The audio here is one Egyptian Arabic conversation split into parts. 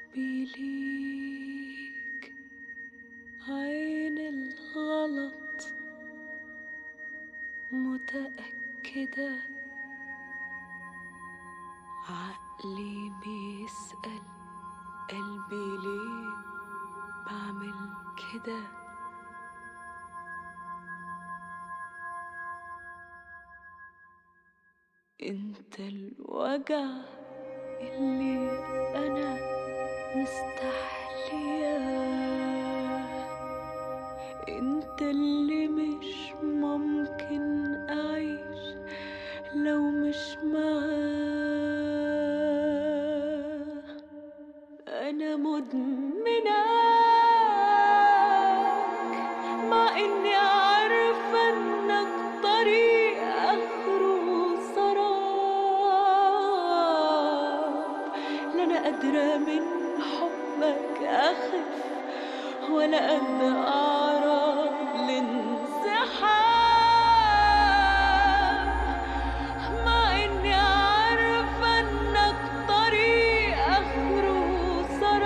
حبي ليك عين الغلط متأكدة عقلي بيسأل قلبي ليه بعمل كده انت الوجع اللي انا مستحلياه انت اللي مش ممكن اعيش لو مش معاه انا مدمناك مع اني عارفه انك طريق اخره سراب لا انا قادره من حبك اخف ولا قد اعرف الانسحاب مع اني عارفه انك طريق اخره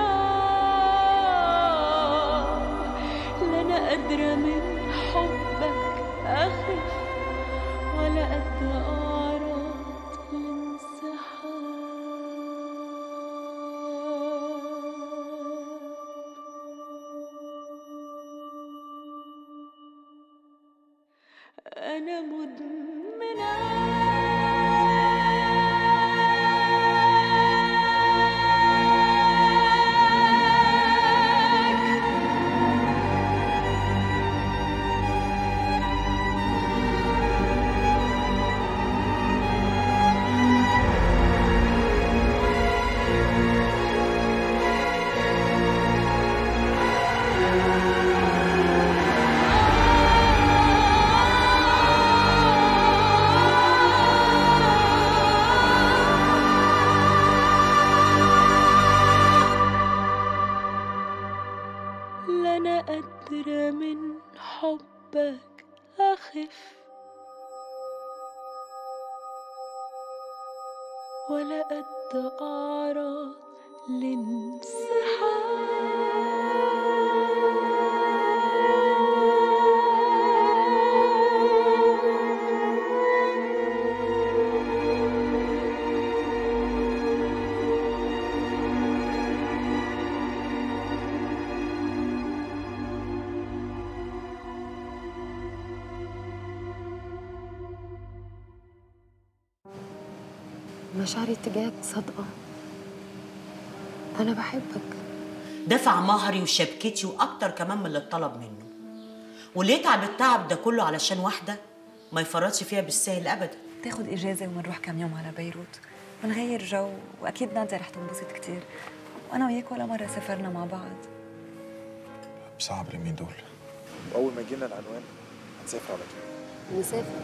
سراب لا انا قادره من حبك اخف ولا قد اعرف الانسحاب أنا مدمناك لا أنا قادرة من حبك أخف ولا قد أعرض لانسحاب مشاعري تجاهك صادقة أنا بحبك دفع مهري وشبكتي واكتر كمان من اللي اتطلب منه واللي يتعب التعب ده كله علشان واحده ما يفرطش فيها بالسهل ابدا تاخد اجازه ومنروح كم يوم على بيروت ونغير جو واكيد ناديه رح تنبسط كتير وانا وياك ولا مره سافرنا مع بعض صعب اليومين دول واول ما يجينا العنوان هنسافر على طول نسافر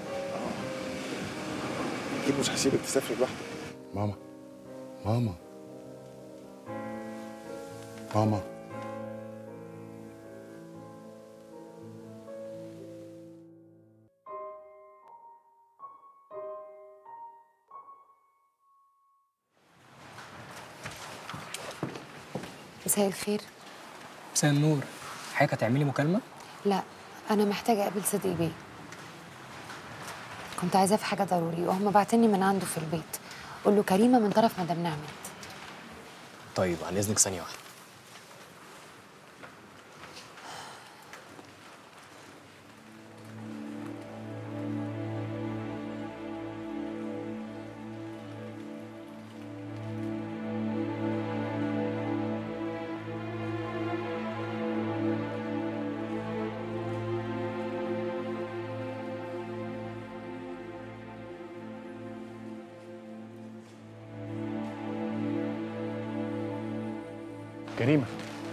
اكيد مش هسيبك تسافري لوحدك ماما ماما ماما مساء الخير مساء النور حضرتك هتعملي مكالمة؟ لا أنا محتاجة أقابل صديق بيه كنت عايزاه في حاجة ضروري وهم بعتني من عنده في البيت قول له كريمة من طرف مدام نعمت طيب عن إذنك ثانية واحدة كريمة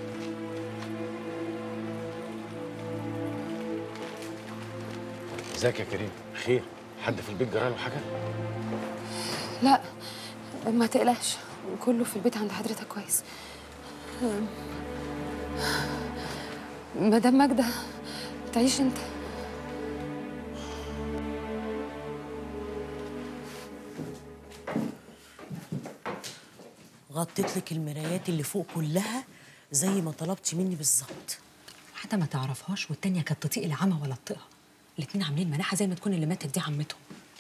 ازيك يا كريم خير حد في البيت جراله حاجه لا ما تقلقش كله في البيت عند حضرتك كويس أم، مدام ماجدة تعيش انت غطيت لك المرايات اللي فوق كلها زي ما طلبتي مني بالظبط واحدة ما تعرفهاش والتانية كانت تطيق العمى ولا تطيقها الاتنين عاملين مناحة زي ما تكون اللي ماتت دي عمتهم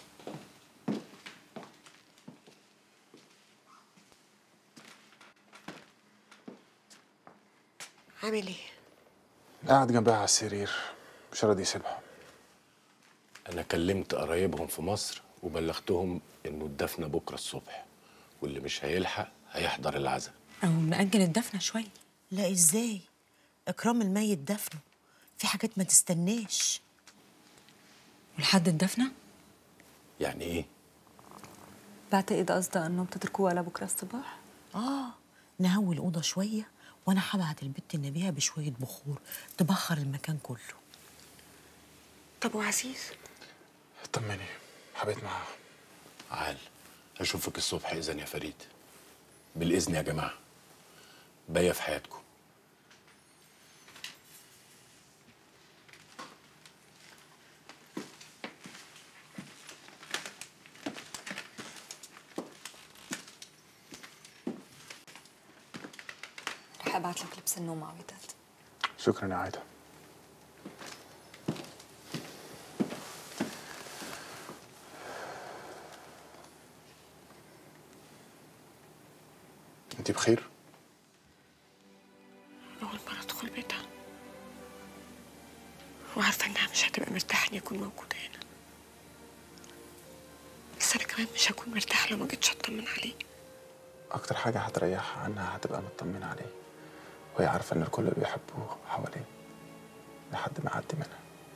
عامل ايه قاعد جنبها على السرير مش راضي يسيبها انا كلمت قرايبهم في مصر وبلغتهم انه الدفنه بكره الصبح واللي مش هيلحق هيحضر العزاء أو نأجل الدفنة شوية لا ازاي اكرام الميت دفنه في حاجات ما تستناش ولحد الدفنة يعني ايه بعتقد قصدها انه بتتركوها لبكره الصبح اه نهوي الاوضه شويه وانا هبعت البت النبيها بشويه بخور تبخر المكان كله طب وعزيز طمني حبيت معاها عال اشوفك الصبح اذا يا فريد بالاذن يا جماعه باقيه في حياتكم رح ابعت لك لبس النوم عويدات شكرا يا عايده انت بخير أول مرة أدخل بيتها وعارفة إنها مش هتبقى مرتاحة إني أكون موجودة هنا بس أنا كمان مش هكون مرتاحة لو ما جيتش أطمن عليه اكتر حاجه هتريحها عنها هتبقى مطمنه عليه وهي عارفه ان الكل بيحبوه حواليه لحد ما يعدي منها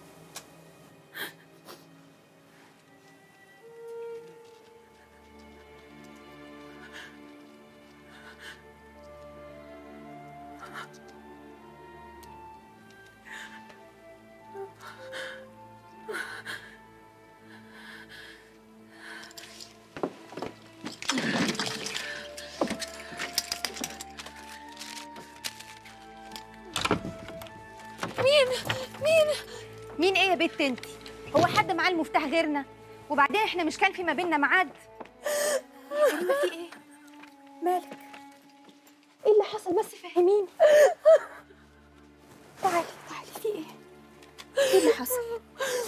مين ايه يا بنت انت هو حد معاه المفتاح غيرنا وبعدين احنا مش كان في ما بيننا ميعاد يا كريمه في ايه مالك ايه اللي حصل بس فهميني تعالي تعالي في ايه ايه اللي حصل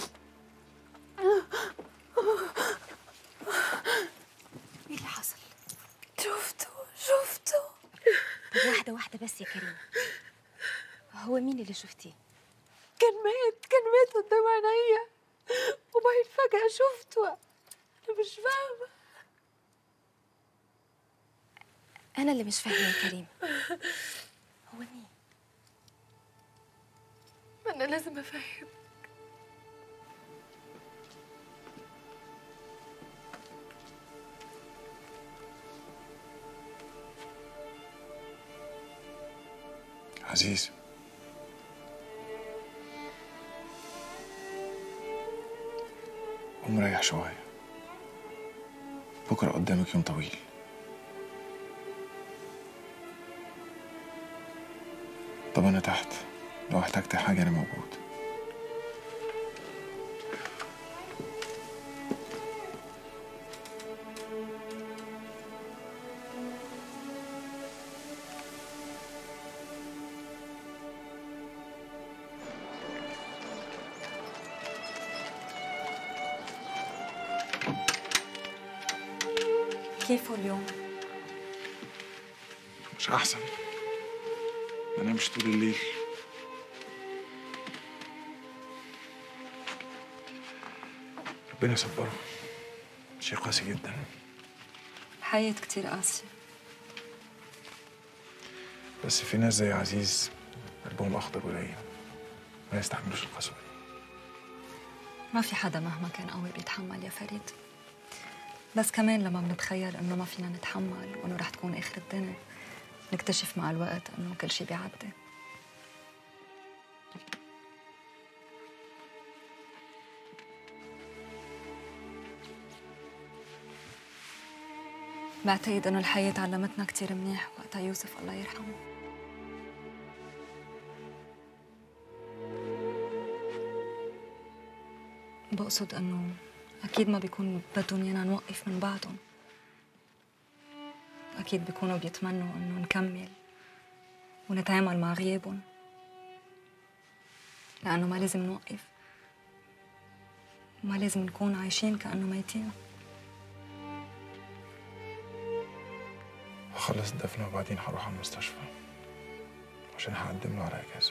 ايه اللي حصل شفته شفته طب واحده واحده بس يا كريمه هو مين اللي شفتيه كان مات كان مات قدام عينيا وبعدين فجأة شفته أنا مش فاهمة انا اللي مش فاهمه يا كريم هو مين ما أنا لازم أفهم عزيز قوم ريح شوية بكرة قدامك يوم طويل طب أنا تحت لو احتجت حاجة أنا موجود كيفه اليوم مش أحسن ما نامش طول الليل ربنا يصبره شيء قاسي جدا حياة كتير قاسية بس في ناس زي عزيز قلبهم أخضر ولين ما يستحملوش القسوة دي ما في حدا مهما كان قوي بيتحمل يا فريد بس كمان لما بنتخيل انه ما فينا نتحمل وانه رح تكون اخر الدنيا نكتشف مع الوقت انه كل شي بيعدي بعتقد انه الحياة علمتنا كتير منيح وقتها يوسف الله يرحمه بقصد انه اكيد ما بيكون بدهم ايانا نوقف من بعدهم أكيد بيكونوا بيتمنوا إنه نكمل ونتعامل مع غيابهم لأنه ما لازم نوقف وما لازم نكون عايشين كأنه ميتين هخلص الدفن وبعدين هروح على المستشفى عشان هقدم له على اجازه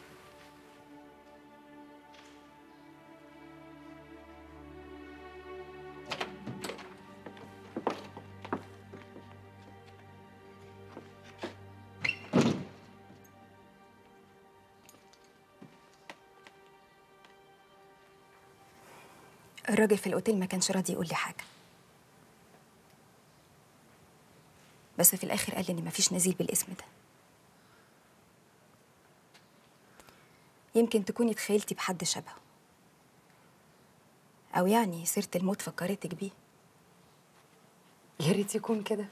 الراجل في الاوتيل ما كانش راضي يقول لي حاجه بس في الاخر قال لي ان مفيش نزيل بالاسم ده يمكن تكوني تخيلتي بحد شبهه او يعني سيره الموت فكرتك بيه يا ريت يكون كده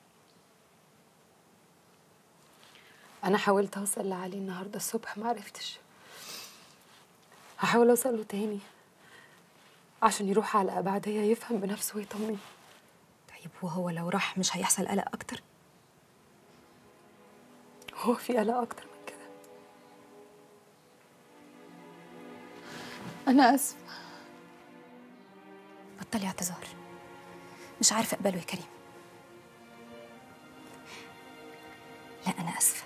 انا حاولت اوصل لعلي النهارده الصبح ما عرفتش هحاول اوصل له تاني عشان يروح على ابعديه يفهم بنفسه ويطمني طيب وهو لو راح مش هيحصل قلق اكتر هو في قلق اكتر من كده انا اسفه بطلي اعتذار مش عارفه اقبله يا كريم لا انا اسفه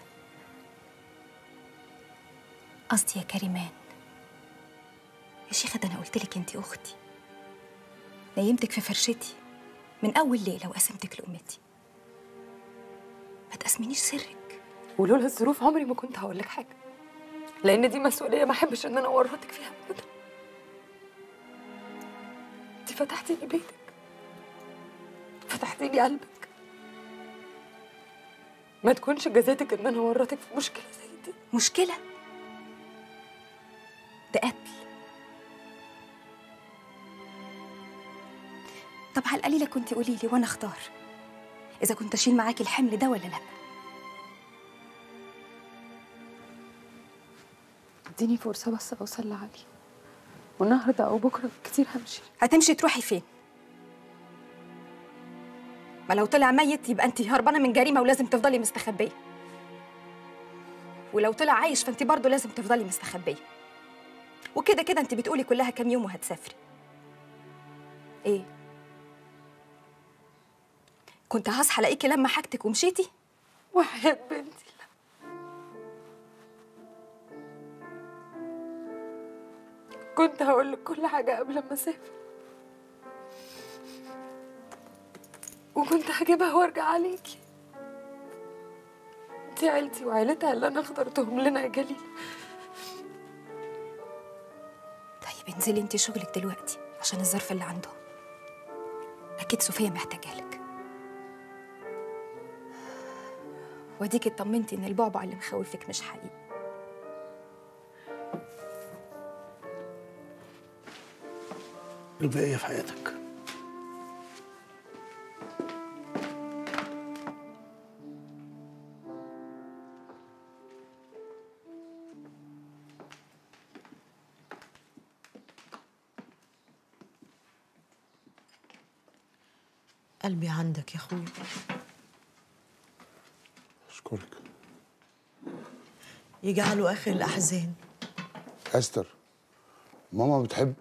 قصدي يا كريمان يا شيخه ده انا قلت لك انت اختي نيمتك في فرشتي من اول ليله وقسمتك لامتي ما تقسمنيش سرك ولولا الظروف عمري ما كنت هقول لك حاجه لان دي مسؤوليه ما احبش ان انا اورطك فيها ابدا انت فتحتي لي بيتك فتحتي لي قلبك ما تكونش جزاتك ان انا ورطك في مشكله زي دي مشكله ده قتل طب على القليله كنت قولي لي وانا اختار اذا كنت اشيل معاكي الحمل ده ولا لا اديني فرصه بس اوصل لعلي والنهارده او بكره كتير همشي هتمشي تروحي فين ما لو طلع ميت يبقى انت هربانه من جريمه ولازم تفضلي مستخبيه ولو طلع عايش فانت برضه لازم تفضلي مستخبيه وكده كده انت بتقولي كلها كام يوم وهتسافري ايه كنت هصحى الاقيكي لما حاجتك ومشيتي وحياة بنتي لا كنت هقول لك كل حاجة قبل ما أسافر وكنت هجيبها وارجع عليكي دي عيلتي وعيلتها اللي أنا اخترتهم لنا يا جليل طيب انزلي انت شغلك دلوقتي عشان الظرف اللي عندهم اكيد صوفيا محتاجه لك واديكي اطمنتي ان البعبع اللي مخوفك مش حقيقي البقية في حياتك قلبي عندك يا اخويا أشكرك يجعلوا اخر الاحزان أستر ماما بتحب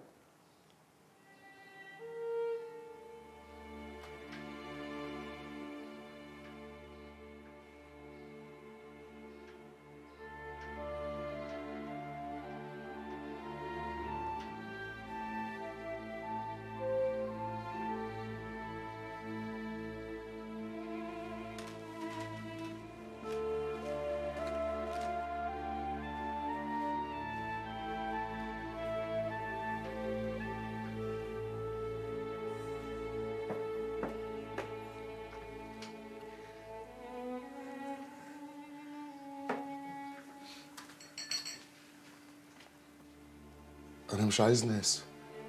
أنا مش عايز ناس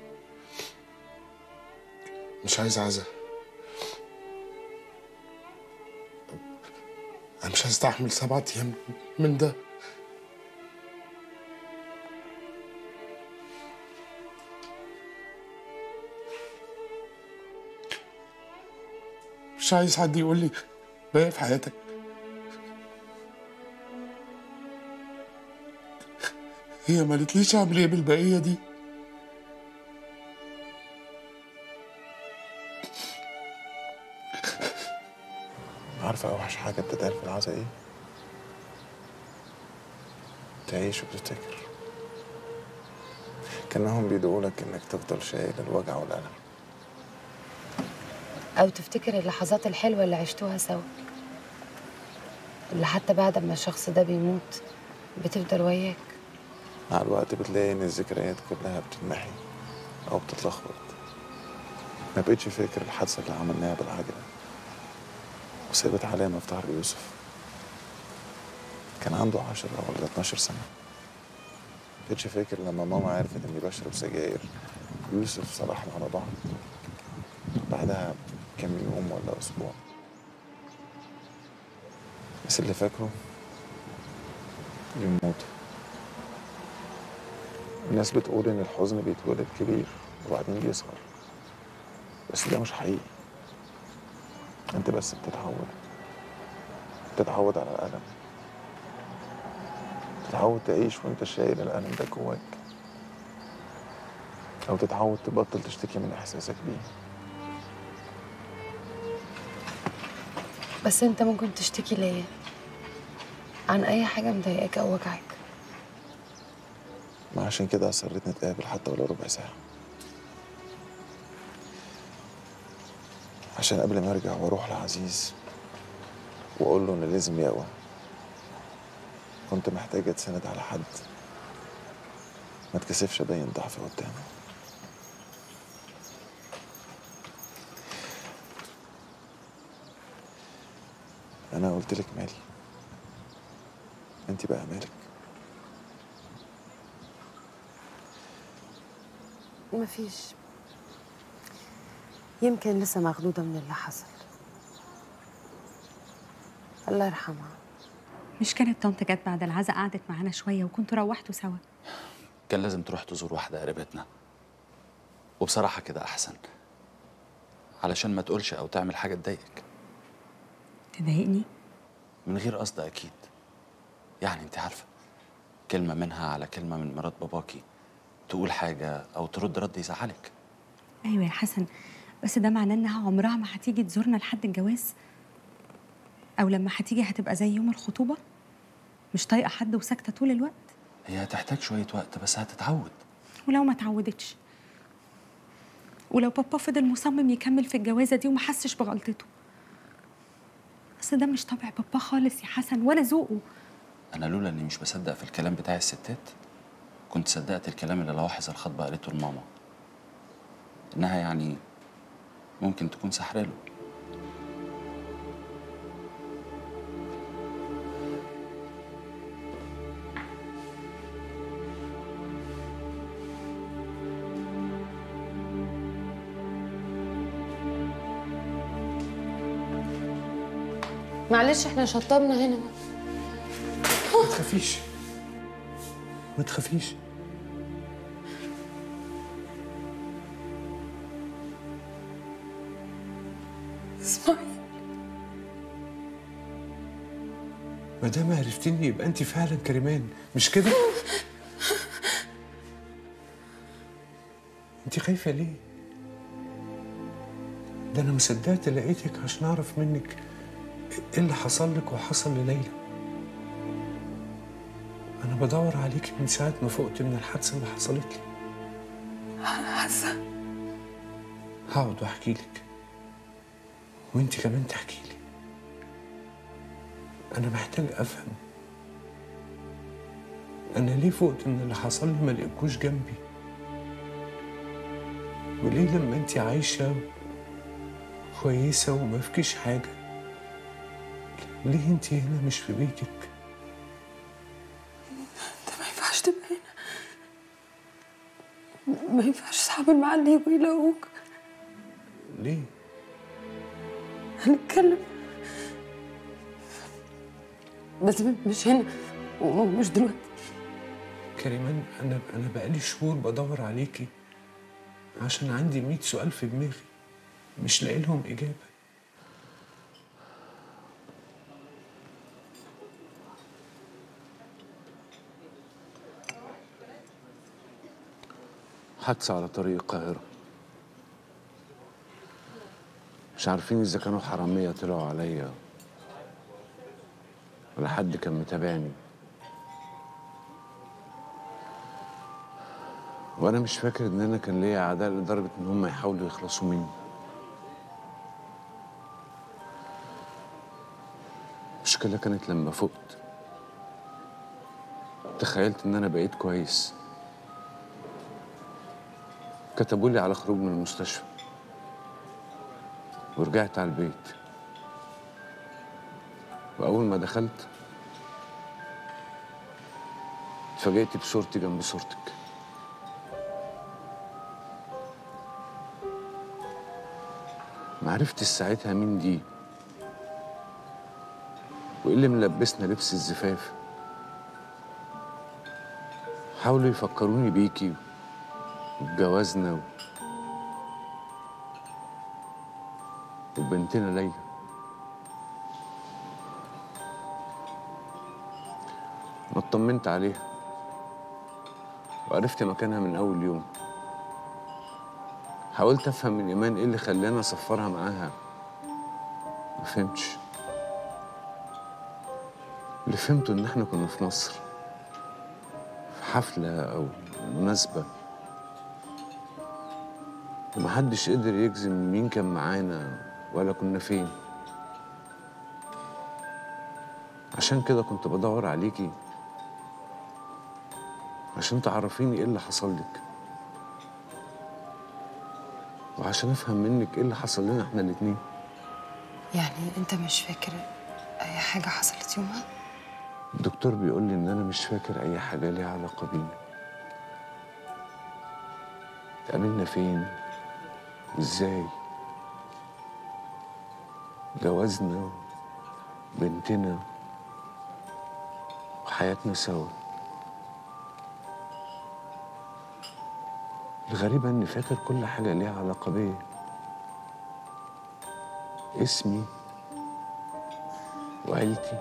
مش عايز عزا أنا مش هستحمل سبعة أيام من ده مش عايز حد يقول لي باقي في حياتك هي ما قالتليش اعمل ايه بالبقيه دي عارفة أوحش حاجة بتتقال في العزا إيه؟ تعيش وتفتكر كأنهم بيدعوا لك إنك تفضل شايل الوجع والألم أو تفتكر اللحظات الحلوة اللي عشتوها سوا اللي حتى بعد ما الشخص ده بيموت بتفضل وياك مع الوقت بتلاقي إن الذكريات كلها بتتمحي أو بتتلخبط ما بقتش فاكر الحادثة اللي عملناها بالعجلة وسابت علامة في ظهر يوسف كان عنده عشرة ولا 12 سنة ما بقتش فاكر لما ماما عرفت إني بشرب سجاير يوسف صالحنا على بعض بعدها كام يوم ولا أسبوع بس اللي فاكره يوم موته الناس بتقول إن الحزن بيتولد كبير وبعدين بيصغر بس ده مش حقيقي انت بس بتتعود بتتعود على الألم تتعود تعيش وانت شايل الألم ده جواك أو تتعود تبطل تشتكي من إحساسك بيه بس انت ممكن تشتكي ليا عن اي حاجة مضايقاك او وجعك ما عشان كده أصريت نتقابل حتى ولو ربع ساعة عشان قبل ما أرجع وأروح لعزيز وأقول له إن لازم يقوى كنت محتاج أتسند على حد ما اتكسفش أبين ضعفي قدامه أنا قلت لك مالي أنت بقى مالك مفيش يمكن لسه مخدودة من اللي حصل الله يرحمها مش كانت طنط جت بعد العزاء قعدت معانا شويه وكنتوا روحتوا سوا كان لازم تروح تزور واحدة قريبتنا وبصراحة كده أحسن علشان ما تقولش أو تعمل حاجة تضايقك تضايقني من غير قصد أكيد يعني أنت عارفة كلمة منها على كلمة من مرات باباكي تقول حاجة أو ترد رد يزعلك ايوه يا حسن بس ده معناه انها عمرها ما هتيجي تزورنا لحد الجواز او لما هتيجي هتبقى زي يوم الخطوبه مش طايقه حد وساكته طول الوقت هي هتحتاج شوية وقت بس هتتعود ولو ما اتعودتش ولو بابا فضل مصمم يكمل في الجوازه دي وما حسش بغلطته بس ده مش طبع بابا خالص يا حسن ولا ذوقه أنا لولا إني مش بصدق في الكلام بتاع الستات كنت صدقت الكلام اللي لواحظ الخطبة قالته لماما إنها يعني ممكن تكون سحراله معلش احنا شطبنا هنا ما تخافيش ما تخافيش اسمعي ما دام عرفتني يبقى انت فعلا كريمان مش كده؟ انت خايفه ليه؟ ده انا مصدقت لقيتك عشان اعرف منك ايه اللي حصل لك وحصل لليلى انا بدور عليك من ساعه ما فقت من الحادثه اللي حصلت لي حاسه هقعد واحكي لك وانت كمان تحكي لي انا محتاج افهم انا ليه فقت من اللي حصل لي ما لقيتكوش جنبي وليه لما انت عايشه كويسه وما فيكيش حاجه ليه انت هنا مش في بيتك انت ما ينفعش تبقى هنا ما ينفعش اصحاب المعلم يجوا يلاقوك ليه هنتكلم بس مش هنا ومش دلوقتي كريمان انا انا بقالي شهور بدور عليكي عشان عندي 100 سؤال في دماغي مش لاقي لهم اجابه حادثة على طريق القاهرة مش عارفين إذا كانوا حرامية طلعوا عليا ولا حد كان متابعني وأنا مش فاكر إن أنا كان ليا أعداء لدرجة إن هم يحاولوا يخلصوا مني المشكلة كانت لما فقت تخيلت إن أنا بقيت كويس كتبوا لي على خروج من المستشفى ورجعت على البيت وأول ما دخلت اتفاجئت بصورتي جنب صورتك معرفتش ساعتها مين دي وايه اللي ملبسنا لبس الزفاف حاولوا يفكروني بيكي وبجوازنا و... وبنتنا ليلى ما اطمنت عليها وعرفت مكانها من أول يوم حاولت أفهم من إيمان إيه اللي خلاني أسفرها معاها ما فهمتش اللي فهمته إن إحنا كنا في مصر في حفلة أو مناسبة ومحدش قدر يجزم مين كان معانا ولا كنا فين عشان كده كنت بدور عليكي عشان تعرفيني ايه اللي حصل لك وعشان افهم منك ايه اللي حصل لنا احنا الاتنين يعني انت مش فاكر اي حاجه حصلت يومها الدكتور بيقول لي ان انا مش فاكر اي حاجه ليها علاقه بينا اتقابلنا فين ازاي جوازنا بنتنا وحياتنا سوا الغريبة إني فاكر كل حاجة ليها علاقة بيا اسمي وعيلتي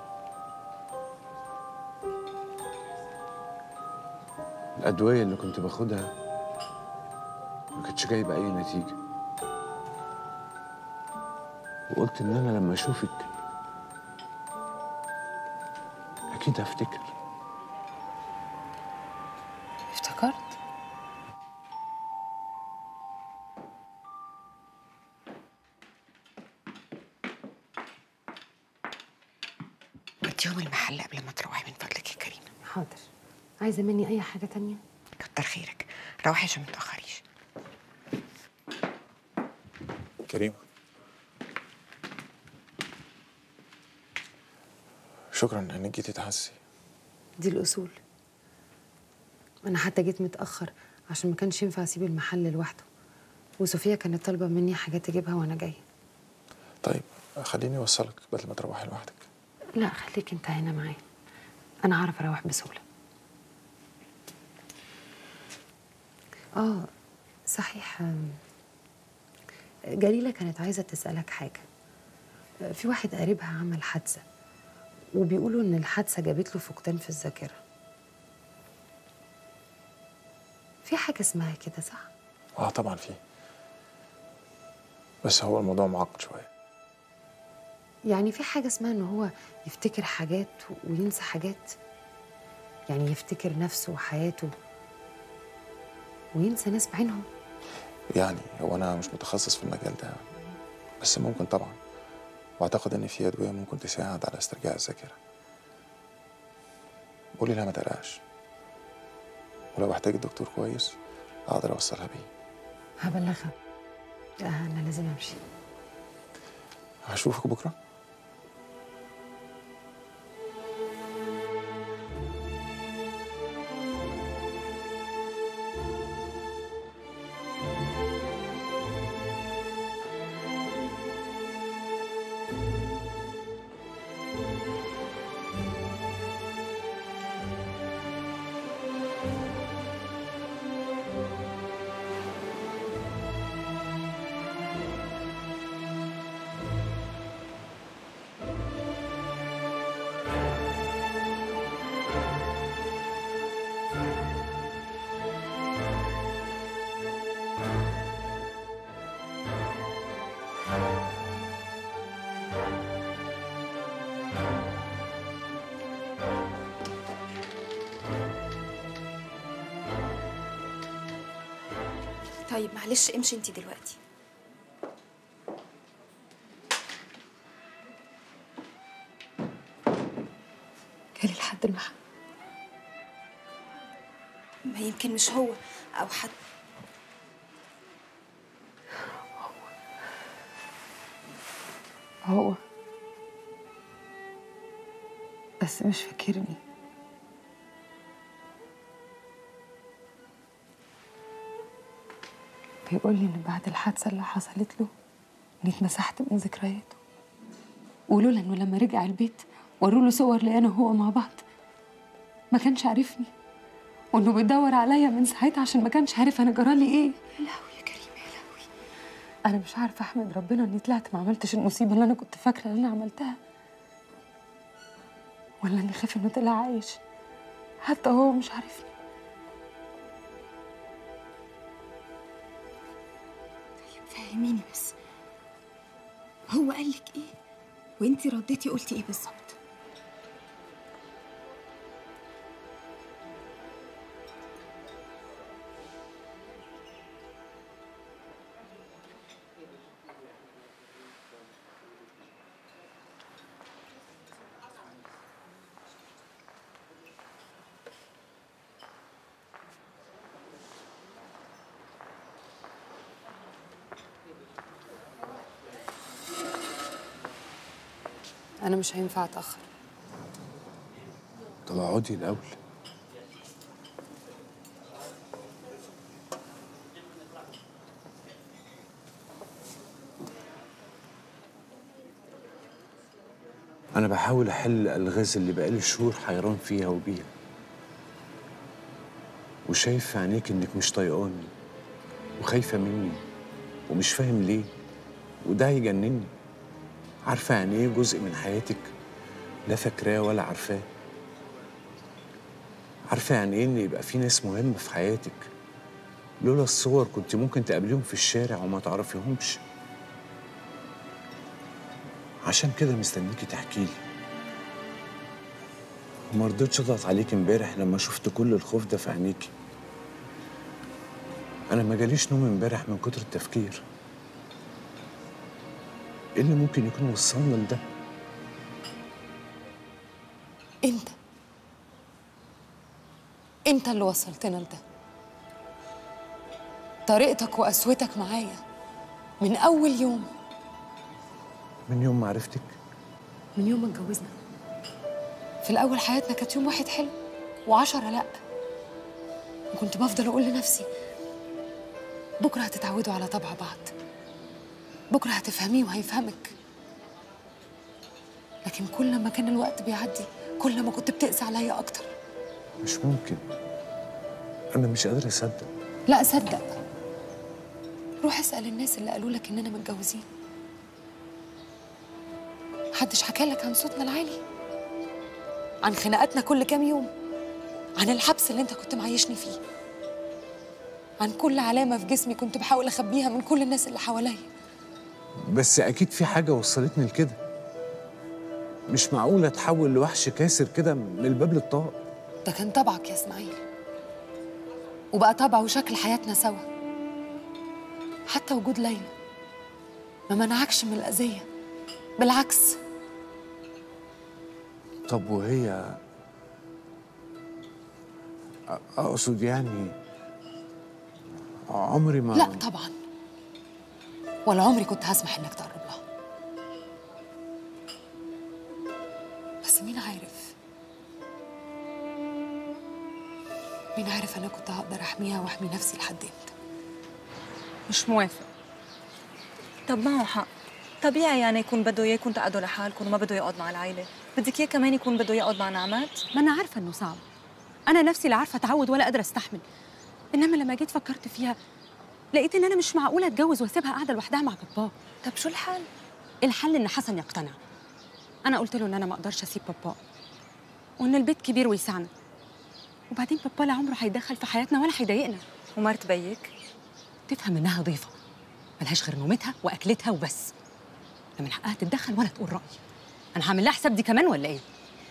الأدوية اللي كنت باخدها ما كانتش جايبة أي نتيجة وقلت إن أنا لما أشوفك أكيد هفتكر افتكرت وديهم المحل قبل ما تروحي من فضلك يا كريمه حاضر عايزه مني اي حاجه تانية كتر خيرك روحي عشان ما تاخريش كريمة شكرا انك جيتي تحسي دي الاصول انا حتى جيت متاخر عشان ما كانش ينفع اسيب المحل لوحده وصوفيا كانت طالبه مني حاجات اجيبها وانا جايه طيب خليني اوصلك بدل ما تروحي لوحدك لا خليك انت هنا معايا انا هعرف اروح بسهوله اه صحيح آم، جليله كانت عايزه تسالك حاجه آه، في واحد قريبها عمل حادثه وبيقولوا ان الحادثه جابت له فقدان في الذاكره في حاجه اسمها كده صح اه طبعا في بس هو الموضوع معقد شوية يعني في حاجه اسمها ان هو يفتكر حاجات وينسى حاجات يعني يفتكر نفسه وحياته وينسى ناس بعينهم يعني هو انا مش متخصص في المجال ده بس ممكن طبعا واعتقد ان في ادوية ممكن تساعد على استرجاع الذاكرة قولي لها ما تقلقش ولو احتاج الدكتور كويس اقدر اوصلها بيه هبلغها لا انا لازم امشي هشوفك بكره طيب معلش امشي انت دلوقتي جالي لحد المحل ما يمكن مش هو او حد هو بس مش فاكرني بيقول لي ان بعد الحادثه اللي حصلت له اني اتمسحت من ذكرياته ولولا انه لما رجع البيت وروا له صور لي انا وهو مع بعض ما كانش عارفني وانه بيدور عليا من ساعتها عشان ما كانش عارف انا جرالي ايه يا لهوي يا كريمه يا لهوي انا مش عارفه احمد ربنا اني طلعت ما عملتش المصيبه اللي انا كنت فاكره ان انا عملتها ولا اني خايفه انه طلع عايش حتى هو مش عارفني طيب فهميني بس هو قال لك ايه وانت رديتي قلتي ايه بالظبط انا مش هينفع اتاخر طب اقعدي الاول انا بحاول احل الالغاز اللي بقالي شهور حيران فيها وبيها وشايف في عينيك انك مش طايقاني وخايفه مني ومش فاهم ليه وده هيجنني عارفه يعني ايه جزء من حياتك لا فاكراه ولا عارفاه عارفه يعني ايه ان يبقى في ناس مهمه في حياتك لولا الصور كنت ممكن تقابليهم في الشارع وما تعرفيهمش عشان كده مستنيكي تحكي لي وما رضيتش اضغط عليك امبارح لما شفت كل الخوف ده في عينيكي انا ما جاليش نوم امبارح من كتر التفكير ايه اللي ممكن يكون وصلنا لده انت انت اللي وصلتنا لده طريقتك وقسوتك معايا من اول يوم من يوم ما عرفتك من يوم ما اتجوزنا في الاول حياتنا كانت يوم واحد حلو وعشرة لا وكنت بفضل اقول لنفسي بكره هتتعودوا على طبع بعض بكره هتفهميه وهيفهمك لكن كل ما كان الوقت بيعدي كل ما كنت بتقسى عليا اكتر مش ممكن انا مش قادر اصدق لا صدق روح اسال الناس اللي قالوا لك اننا متجوزين محدش حكى لك عن صوتنا العالي عن خناقاتنا كل كام يوم عن الحبس اللي انت كنت معيشني فيه عن كل علامه في جسمي كنت بحاول اخبيها من كل الناس اللي حواليا بس اكيد في حاجه وصلتني لكده مش معقول اتحول لوحش كاسر كده من الباب للطاق ده كان طبعك يا اسماعيل وبقى طبع وشكل حياتنا سوا حتى وجود ليلى ما منعكش من الأذية بالعكس طب وهي أ- اقصد يعني عمري ما لا طبعا ولا عمري كنت هسمح انك تقرب لها بس مين عارف مين عارف انا كنت هقدر احميها واحمي نفسي لحد امتى مش موافق طب معه حق طبيعي يعني يكون بده اياكم تقعدوا لحالكم وما بده يقعد مع العائله بدك اياه كمان يكون بده يقعد مع نعمات ما انا عارفه انه صعب انا نفسي لا عارفه اتعود ولا قادره استحمل انما لما جيت فكرت فيها لقيت ان انا مش معقوله اتجوز واسيبها قاعده لوحدها مع بابا طب شو الحل الحل ان حسن يقتنع انا قلت له ان انا ما اقدرش اسيب بابا وان البيت كبير ويسعنا وبعدين بابا لا عمره هيدخل في حياتنا ولا هيضايقنا ومرت بيك تفهم انها ضيفه ملهاش غير نومتها واكلتها وبس لا من حقها تتدخل ولا تقول راي انا هعمل لها حساب دي كمان ولا ايه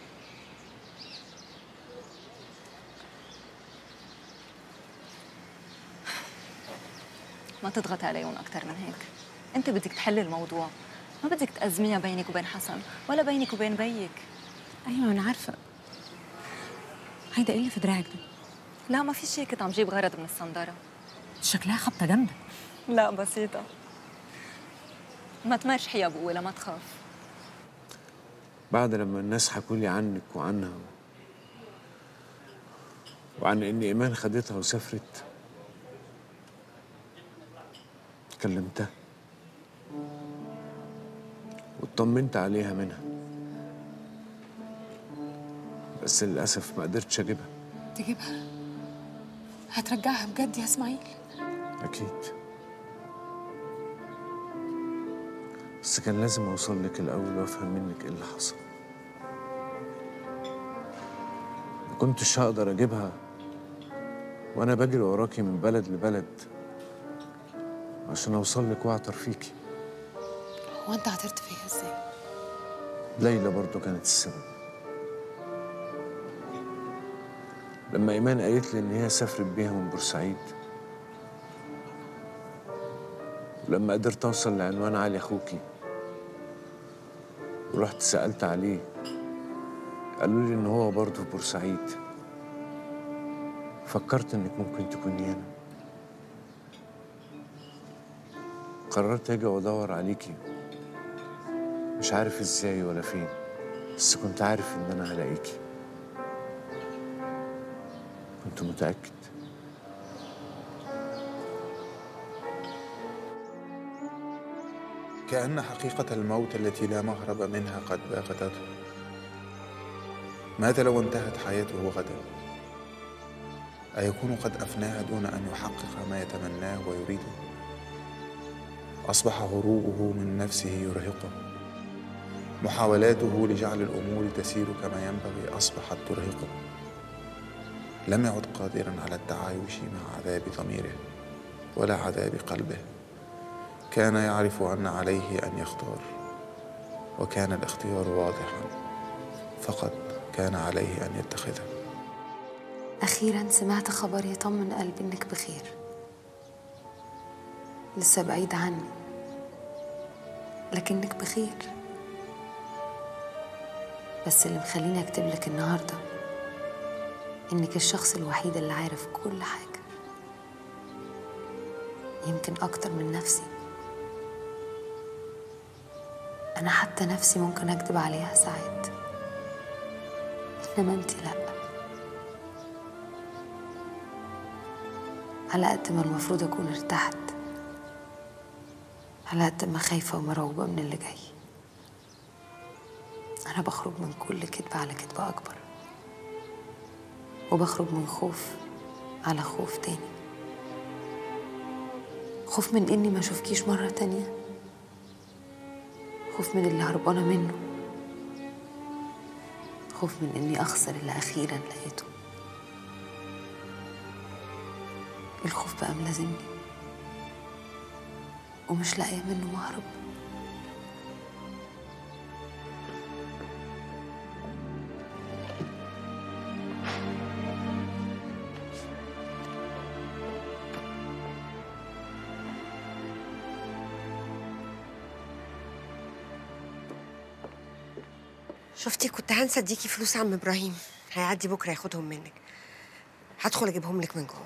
ما تضغط عليهم أكتر من هيك أنت بدك تحلي الموضوع ما بدك تأزميها بينك وبين حسن ولا بينك وبين بيك ايوه انا عارفه هيدا ايه اللي في دراعك ده لا ما في شيء كنت عم جيب غرض من الصندارة شكلها خبطه جامده لا بسيطة ما تمرشحي يا ابوي لما تخاف بعد لما الناس حكوا لي عنك وعنها وعن ان ايمان خدتها وسافرت كلمتها واطمنت عليها منها بس للاسف ما قدرتش اجيبها تجيبها هترجعها بجد يا اسماعيل اكيد بس كان لازم اوصل لك الاول وافهم منك ايه اللي حصل ما كنتش هقدر اجيبها وانا بجري وراكي من بلد لبلد عشان اوصل لك واعتر فيكي هو انت عثرت فيها ازاي ليلى برضو كانت السبب لما ايمان قالت لي ان هي سافرت بيها من بورسعيد ولما قدرت اوصل لعنوان علي اخوكي ورحت سالت عليه قالوا لي ان هو برضه في بورسعيد فكرت انك ممكن تكوني هنا قررت اجي وادور عليكي مش عارف ازاي ولا فين بس كنت عارف ان انا هلاقيكي كنت متاكد كأن حقيقة الموت التي لا مهرب منها قد باغتته ماذا لو انتهت حياته غدا أيكون قد أفناها دون أن يحقق ما يتمناه ويريده أصبح هروبه من نفسه يرهقه محاولاته لجعل الأمور تسير كما ينبغي أصبحت ترهقه لم يعد قادرا على التعايش مع عذاب ضميره ولا عذاب قلبه كان يعرف ان عليه ان يختار وكان الاختيار واضحا فقط كان عليه ان يتخذه أخيرا سمعت خبر يطمن قلبي إنك بخير لسه بعيد عني لكنك بخير بس اللي مخليني أكتب لك النهاردة إنك الشخص الوحيد اللي عارف كل حاجة يمكن أكتر من نفسي أنا حتى نفسي ممكن أكذب عليها ساعات إنما أنت لأ على قد ما المفروض أكون ارتحت على قد ما خايفة ومرعوبة من اللي جاي أنا بخرج من كل كذبة على كذبة أكبر وبخرج من خوف على خوف تاني خوف من إني ما أشوفكيش مرة تانية خوف من اللي هربانة منه خوف من إني أخسر اللي أخيرا لقيته الخوف بقى ملازمني ومش لاقية منه مهرب شفتي كنت هنسى اديكي فلوس عم ابراهيم هيعدي بكره ياخدهم منك هدخل اجيبهم لك من جوه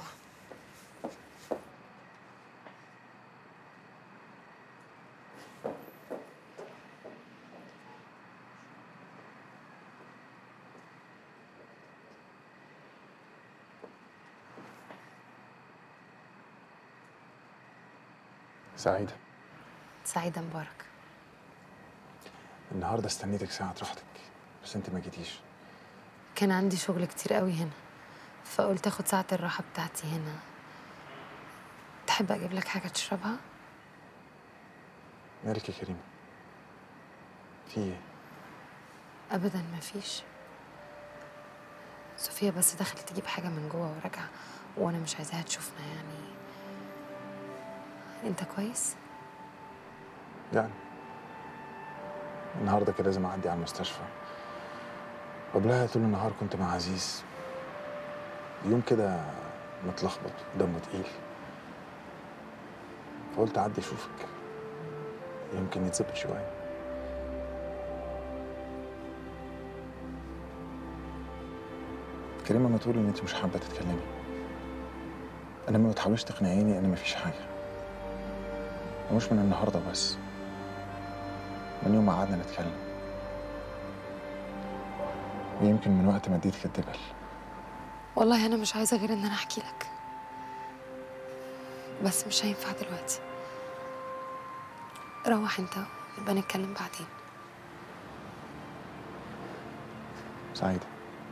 سعيدة سعيدة مبارك النهاردة استنيتك ساعة راحتك بس انت ما جيتيش كان عندي شغل كتير قوي هنا فقلت اخد ساعة الراحة بتاعتي هنا تحب اجيب لك حاجة تشربها؟ مالك يا كريمة في ايه؟ ابدا مفيش صوفيا بس دخلت تجيب حاجة من جوه وراجعة وانا مش عايزاها تشوفنا يعني انت كويس؟ يعني النهارده كان لازم اعدي على المستشفى قبلها طول النهار كنت مع عزيز يوم كده متلخبط ودمه تقيل فقلت اعدي اشوفك يمكن يتظبط شويه كريمه ما تقولي ان انت مش حابه تتكلمي انا ما بتحاوليش تقنعيني ان مفيش حاجه ومش من النهارده بس من يوم ما قعدنا نتكلم ويمكن من وقت ما اديتك الدبل والله انا مش عايزه غير ان انا احكي لك بس مش هينفع دلوقتي روح انت نبقى نتكلم بعدين سعيده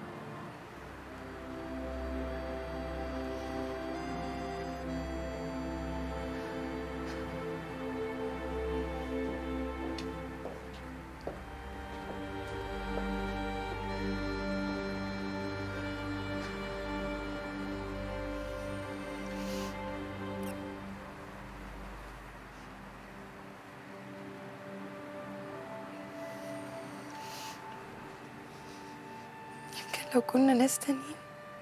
يمكن لو كنا ناس تانيين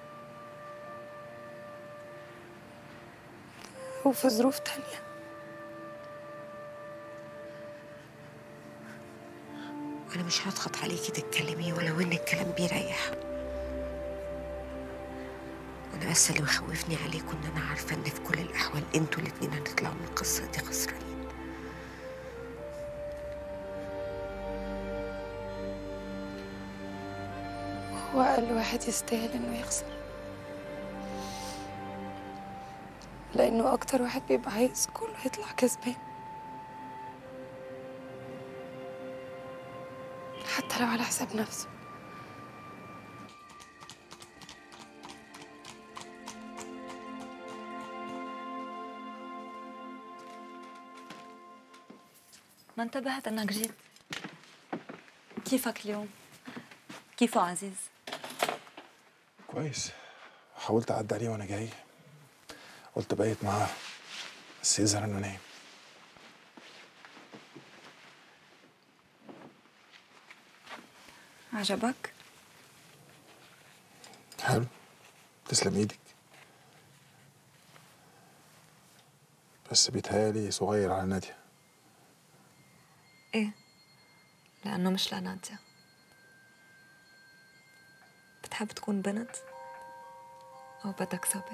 وفي ظروف تانية انا مش هضغط عليكي تتكلمي ولو ان الكلام بيريح انا بس اللي مخوفني عليكم ان انا عارفه ان في كل الاحوال انتوا الاتنين هتطلعوا من القصه دي خسرانين هو أقل واحد يستاهل إنه يخسر لأنه أكتر واحد بيبقى عايز كله يطلع كسبان حتى لو على حساب نفسه ما انتبهت انك جيت كيفك اليوم؟ كيفه عزيز؟ كويس حاولت اعدي عليه وانا جاي قلت بقيت معاه بس يظهر انه نايم عجبك؟ حلو تسلم ايدك بس بيتهيألي صغير على نادية ايه لأنه مش لنادية بتحب تكون بنت أو بدك صبي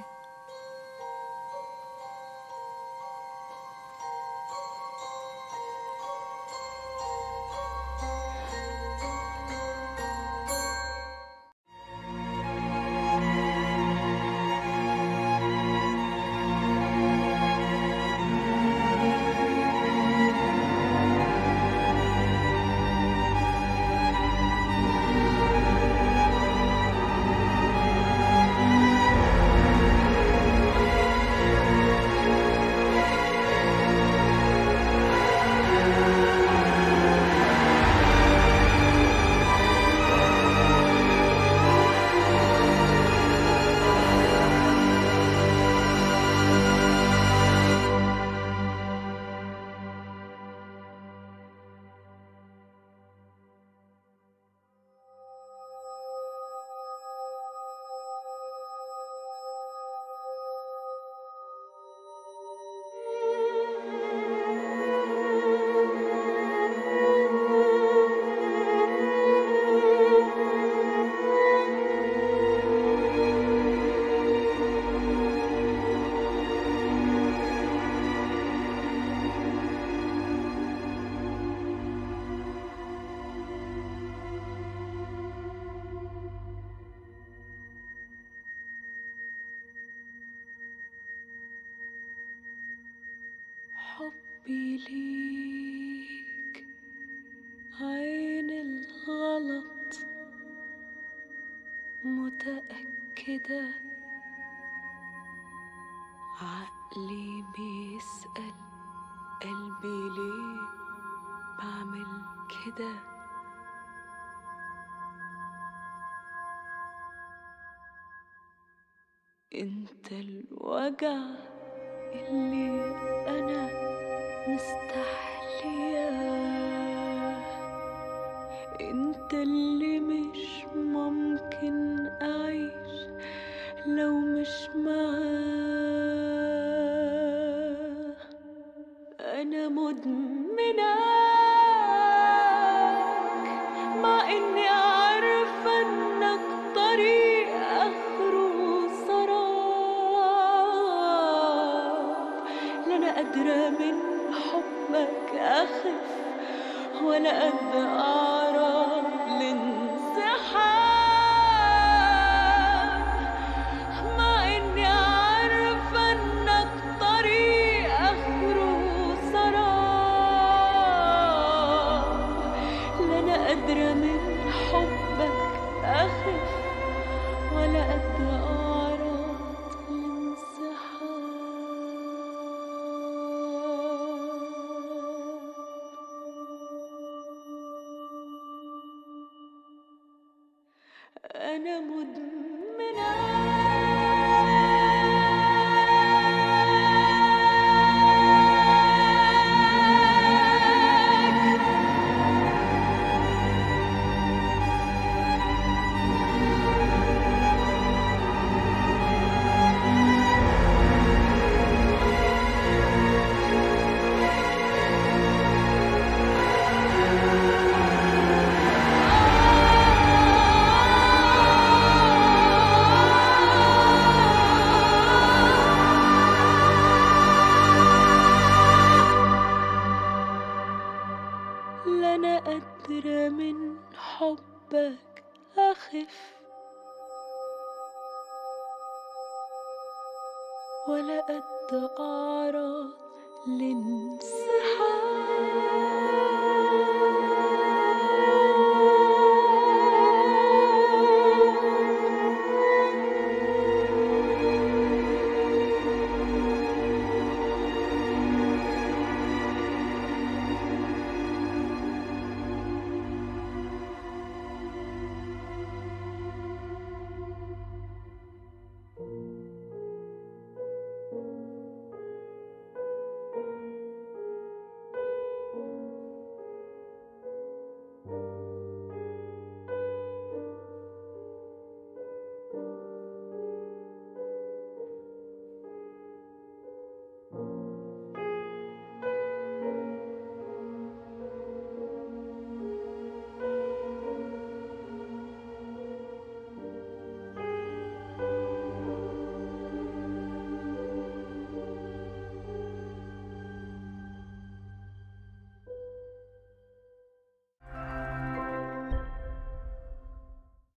حبي ليك عين الغلط متأكدة عقلي بيسأل قلبي ليه بعمل كده انت الوجع اللي انا مستحلياه أنا مدمناك مع إني عارفة إنك طريق آخره سراب لا أنا قادرة من حبك أخف ولا قد أعرف الانسحاب مع إني عارفة إنك طريق آخره سراب لا أنا قادرة من حبك أخف ولا قد أعرف الانسحاب أنا لا أنا قادرة من حبك أخف ولا قد أعرض لانسحاب